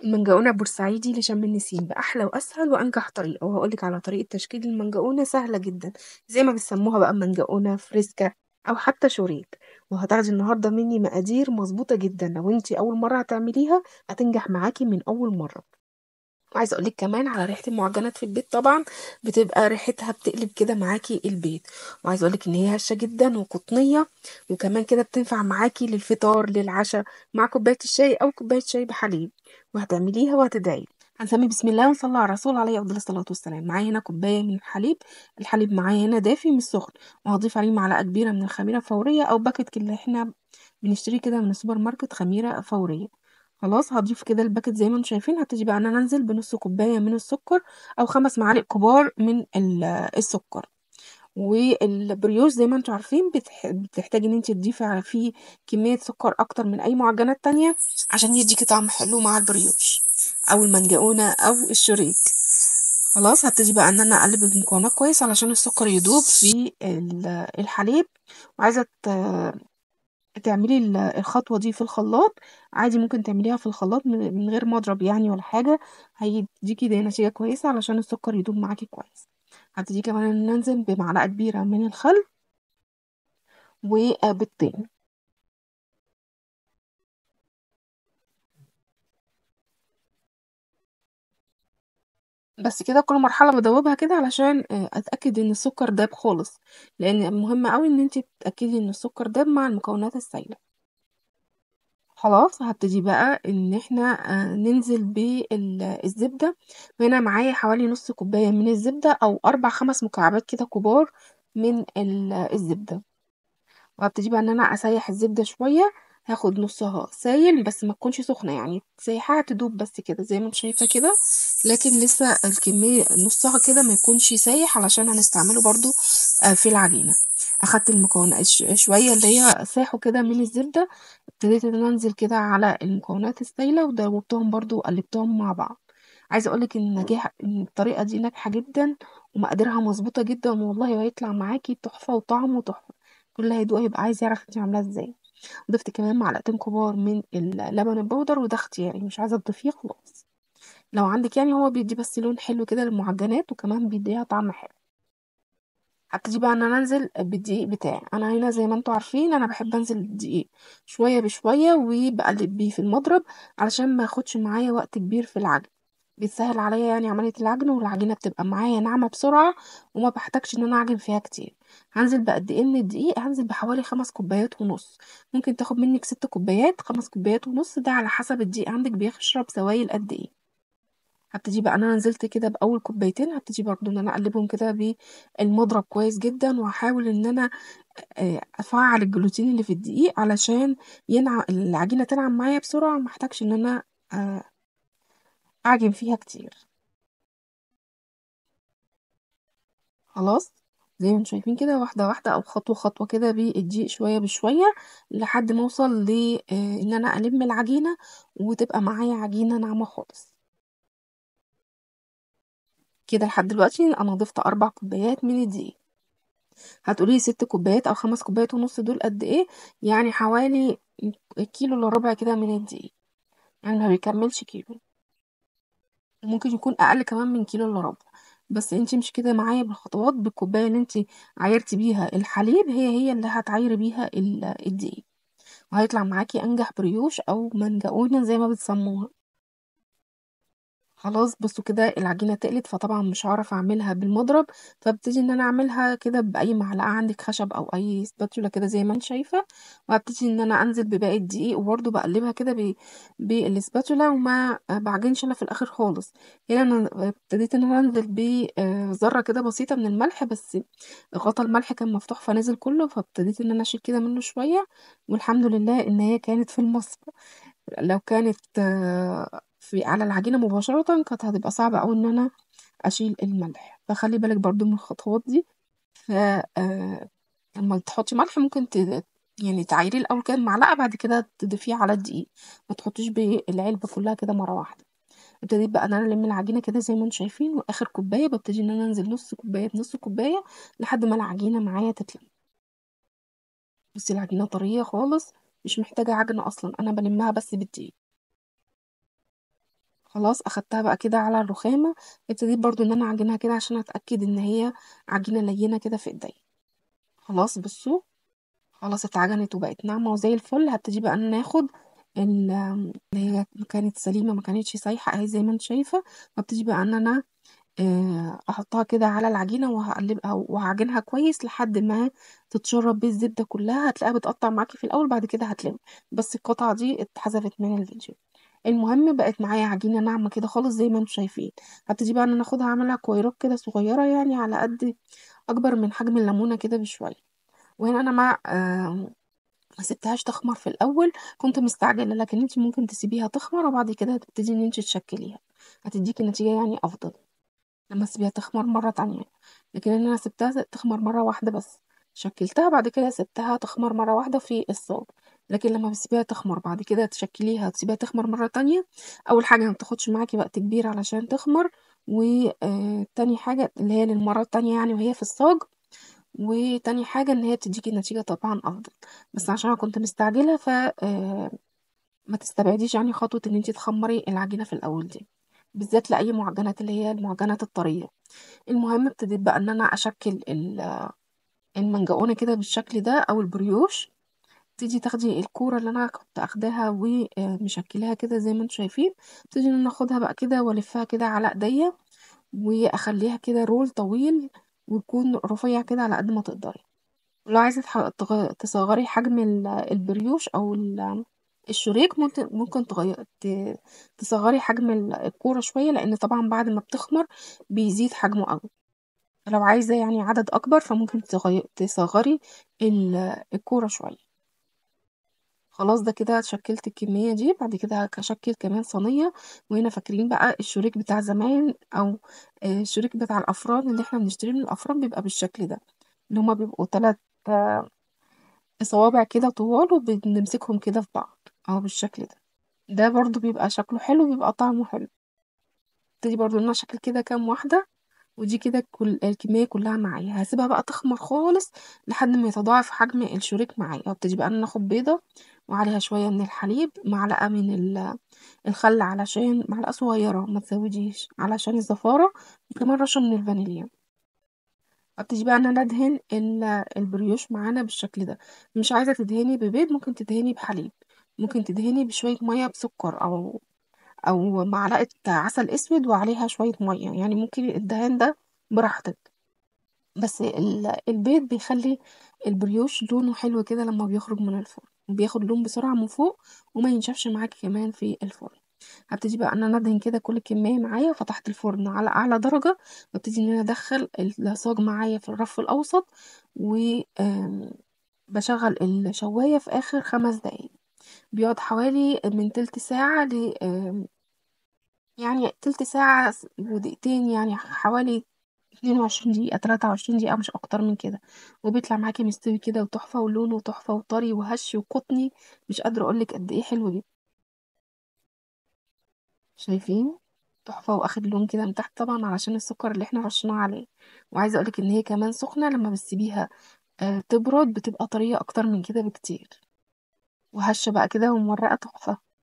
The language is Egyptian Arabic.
المنجقونة بورسعيدي لشم النسيم بأحلى وأسهل وأنجح طريقة وهقولك على طريقة تشكيل المنجقونة سهلة جدا زي ما بيسموها بقى منجقونة فريسكا أو حتى شوريك وهتاخدي النهاردة مني مقادير مظبوطة جدا لو انتي أول مرة هتعمليها هتنجح معاكي من أول مرة وعايزه اقولك كمان على ريحه المعجنات في البيت طبعا بتبقى ريحتها بتقلب كده معاكي البيت وعايزه اقولك ان هي هشه جدا وقطنيه وكمان كده بتنفع معاكي للفطار للعشاء مع كوبايه الشاي او كوبايه شاي بحليب وهتعمليها وهتدعي هنسمي بسم الله ونصلي على الرسول عليه افضل الصلاه والسلام معايا هنا كوبايه من الحليب الحليب معايا هنا دافي مش سخن وهضيف عليه معلقه كبيره من الخميره الفوريه او باكت اللي احنا بنشتريه كده من السوبر ماركت خميره فوريه خلاص هضيف كده الباكت زي ما انتم شايفين هبتدي بقى انا انزل بنص كوبايه من السكر او خمس معالق كبار من ال- السكر والبريوش زي ما انتم عارفين بتح... بتحتاجي ان انت تضيفي على فيه كميه سكر اكتر من اي معجنات تانية عشان يديكي طعم حلو مع البريوش او المنجقونه او الشريك خلاص هبتدي بقى ان انا اقلب المكونات كويس علشان السكر يدوب في ال- الحليب وعايزه ت- تعملي ال- الخطوة دي في الخلاط عادي ممكن تعمليها في الخلاط من من غير مضرب يعني ولا حاجة هيديكي ده نتيجة كويسة علشان السكر يدوب معاكي كويس هبتدي كمان ان ننزل بمعلقة كبيرة من الخل وبيضتين بس كده كل مرحلة بدوبها كده علشان آه، اتأكد ان السكر داب خالص لان مهم قوي ان انت تتأكدي ان السكر داب مع المكونات السائلة خلاص هبتدي بقى ان احنا آه، ننزل بالزبدة هنا معايا حوالي نص كوباية من الزبدة او اربع خمس مكعبات كده كبار من ال- الزبدة وهبتدي بقى ان انا اسيح الزبدة شوية هاخد نصها سايل بس ما تكونش سخنة يعني تسيحها تدوب بس كده زي ما انت شايفة كده لكن لسه الكمية نصها كده ما يكونش سايح علشان هنستعمله برضو آه، في العجينة اخدت المكونات ش- شوية اللي هي ساحوا كده من الزبدة ابتديت ان انا انزل كده على المكونات السايلة ودوبتهم برضو وقلبتهم مع بعض عايزة اقولك ان النجاح ان الطريقة دي ناجحة جدا ومقاديرها مظبوطة جدا والله وهيطلع معاكي تحفة وطعمه تحفة كل اللي هيدوقه يبقى عايز يعرف انت عاملاه ازاي ضفت كمان معلقتين كبار من اللبن البودر وده اختياري مش عايزة تضيفيه خلاص لو عندك يعني هو بيدي بس لون حلو كده للمعجنات وكمان بيديها طعم حلو هبتدي بقى ان انا انزل بالدقيق بتاعي انا هنا زي ما انتوا عارفين انا بحب انزل الدقيق شويه بشويه وبقلب بيه في المضرب علشان ما ياخدش معايا وقت كبير في العجن بيتسهل عليا يعني عمليه العجن والعجينه بتبقى معايا ناعمه بسرعه وما بحتاجش ان انا اعجن فيها كتير هنزل بقد ايه من الدقيق هنزل بحوالي خمس كوبايات ونص ممكن تاخد منك ست كوبايات خمس كوبايات ونص ده على حسب الدقيق عندك بيشرب سوائل قد ايه هبتدي بقى انا نزلت كده باول كوبايتين هبتدي برضو ان انا اقلبهم كده بالمضرب كويس جدا وهحاول ان انا آه، افعل الجلوتين اللي في الدقيق علشان ينعم العجينه تنعم معايا بسرعه وما احتاجش ان انا آه، اعجن فيها كتير خلاص زي ما انتم شايفين كده واحده واحده او خطوه خطوه كده بالدقيق شويه بشويه لحد ما اوصل ل آه، ان انا الم العجينه وتبقى معايا عجينه ناعمه خالص كده لحد دلوقتي انا ضفت اربع كوبايات من الدقيق هتقولي ست كوبايات او خمس كوبايات ونص دول قد ايه يعني حوالي كيلو الا ربع كده من الدقيق يعني ما بيكملش كيلو ممكن يكون اقل كمان من كيلو الا ربع بس انت مش كده معايا بالخطوات بالكوبايه اللي انت عايرتي بيها الحليب هي هي اللي هتعايري بيها ال- الدقيق وهيطلع معاكي انجح بريوش او منجقونه زي ما بتسموها خلاص بصوا كده العجينة تقلت فطبعا مش هعرف اعملها بالمضرب فابتدي ان انا اعملها كده باي معلقة عندك خشب او اي سباتولا كده زي ما انت شايفة وابتدي ان انا انزل بباقي الدقيق وبرده بقلبها كده ب- بالسباتولا وما بعجنش انا في الاخر خالص هنا انا ابتديت ان انا انزل بذرة كده بسيطة من الملح بس غطا الملح كان مفتوح فنزل كله فابتديت ان انا اشيل كده منه شوية والحمد لله ان هي كانت في المصفى لو كانت آه، في على العجينة مباشرة كانت هتبقى صعبة أوي إن أنا أشيل الملح فخلي بالك برضو من الخطوات دي ف آه، لما تحطي ملح ممكن ت... يعني تعيريه الأول كده معلقة بعد كده تضيفيه على الدقيق ما تحطيش بالعلبة كلها كده مرة واحدة ابتديت بقى ان انا الم العجينه كده زي ما انتم شايفين واخر كوبايه ببتدي ان انا انزل نص كوبايه بنص كوبايه لحد ما العجينه معايا تتلم بصي العجينه طريه خالص مش محتاجه عجن اصلا انا بلمها بس بالدقيق خلاص اخدتها بقى كده على الرخامه ابتديت برضو ان انا اعجنها كده عشان اتاكد ان هي عجينه لينه كده في ايديا خلاص بصوا خلاص اتعجنت وبقت ناعمه وزي الفل هبتدي بقى ان انا اخد ال- اللي هي كانت سليمه ما كانتش سايحه اهي زي ما انت شايفه وابتدي بقى ان انا آه، احطها كده على العجينه وهقلبها وهعجنها كويس لحد ما تتشرب بيه الزبده كلها هتلاقيها بتقطع معاكي في الاول بعد كده هتلم بس القطعه دي اتحذفت من الفيديو المهم بقت معايا عجينه ناعمه كده خالص زي ما انتم شايفين هبتدي بقى ان انا اخدها اعملها كويرات كده صغيره يعني على قد اكبر من حجم الليمونه كده بشويه وهنا انا مع آه ما سبتهاش تخمر في الاول كنت مستعجله لكن انت ممكن تسيبيها تخمر وبعد كده تبتدي ان انت تشكليها هتديكي نتيجه يعني افضل لما اسيبيها تخمر مرة تانية لكن انا سبتها تخمر مرة واحدة بس شكلتها بعد كده سبتها تخمر مرة واحدة في الصاج لكن لما بتسيبيها تخمر بعد كده تشكليها وتسيبيها تخمر مرة تانية اول حاجة ما بتاخدش معاكي وقت كبير علشان تخمر وتاني حاجة اللي هي للمرة التانية يعني وهي في الصاج وتاني حاجة ان هي بتديكي نتيجة طبعا افضل بس عشان انا كنت مستعجلة ف آه، ما تستبعديش يعني خطوة ان انتي تخمري العجينة في الاول دي بالذات لأي معجنات اللي هي المعجنات الطرية المهم ابتديت بقى ان انا اشكل ال- المنجقونه كده بالشكل ده او البريوش تيجي تاخدي الكوره اللي انا كنت اخداها ومشكلاها كده زي ما انتم شايفين تيجي ان انا اخدها بقى كده والفها كده على ايديا واخليها كده رول طويل ويكون رفيع كده على قد ما تقدري لو عايزه تح- تغ- تصغري حجم ال- البريوش او ال- الشريك ممكن ممكن تغير ت- تصغري حجم ال- الكوره شويه لان طبعا بعد ما بتخمر بيزيد حجمه قوي لو عايزة يعني عدد أكبر فممكن تغي- تصغري ال- الكورة شوية خلاص ده كده شكلت الكمية دي بعد كده هشكل كمان صينية وهنا فاكرين بقى الشريك بتاع زمان أو آه، الشريك بتاع الأفران اللي احنا بنشتريه من الأفران بيبقى بالشكل ده اللي هما بيبقوا تلات آه، صوابع كده طوال وبنمسكهم كده في بعض أو بالشكل ده ده برضو بيبقى شكله حلو بيبقى طعمه حلو ابتدي برضو ان انا اشكل كده كام واحدة ودي كده كل الكمية كلها معايا هسيبها بقى تخمر خالص لحد ما يتضاعف حجم الشريك معايا وابتدي بقى ان أنا اخد بيضة وعليها شوية من الحليب معلقة من ال- الخل علشان معلقة صغيرة ما تزوديش علشان الزفارة وكمان رشة من الفانيليا ابتدي بقى ان انا ادهن ال- البريوش معانا بالشكل ده مش عايزة تدهني ببيض ممكن تدهني بحليب ممكن تدهني بشوية مية بسكر او او معلقة عسل اسود وعليها شوية مية يعني ممكن الدهان ده براحتك بس ال- البيض بيخلي البريوش لونه حلو كده لما بيخرج من الفرن وبياخد لون بسرعة من فوق وما ينشفش معاكي كمان في الفرن هبتدي بقى ان انا ادهن كده كل كمية معايا وفتحت الفرن على اعلى درجة وابتدي ان انا ادخل الصاج معايا في الرف الاوسط و آم، بشغل الشواية في اخر خمس دقايق بيقعد حوالي من تلت ساعة ل آم، يعني تلت ساعة ودقيقتين يعني حوالي 22 دقيقة 23 دقيقة مش أكتر من كده وبيطلع معاكي مستوي كده وتحفة ولونه تحفة وطري وهش وقطني مش قادرة أقولك قد إيه حلو جدا شايفين تحفة واخد لون كده من تحت طبعا علشان السكر اللي احنا رشناه عليه وعايزة أقولك إن هي كمان سخنة لما بتسيبيها آه، تبرد بتبقى طرية أكتر من كده بكتير وهشة بقى كده ومورقة تحفة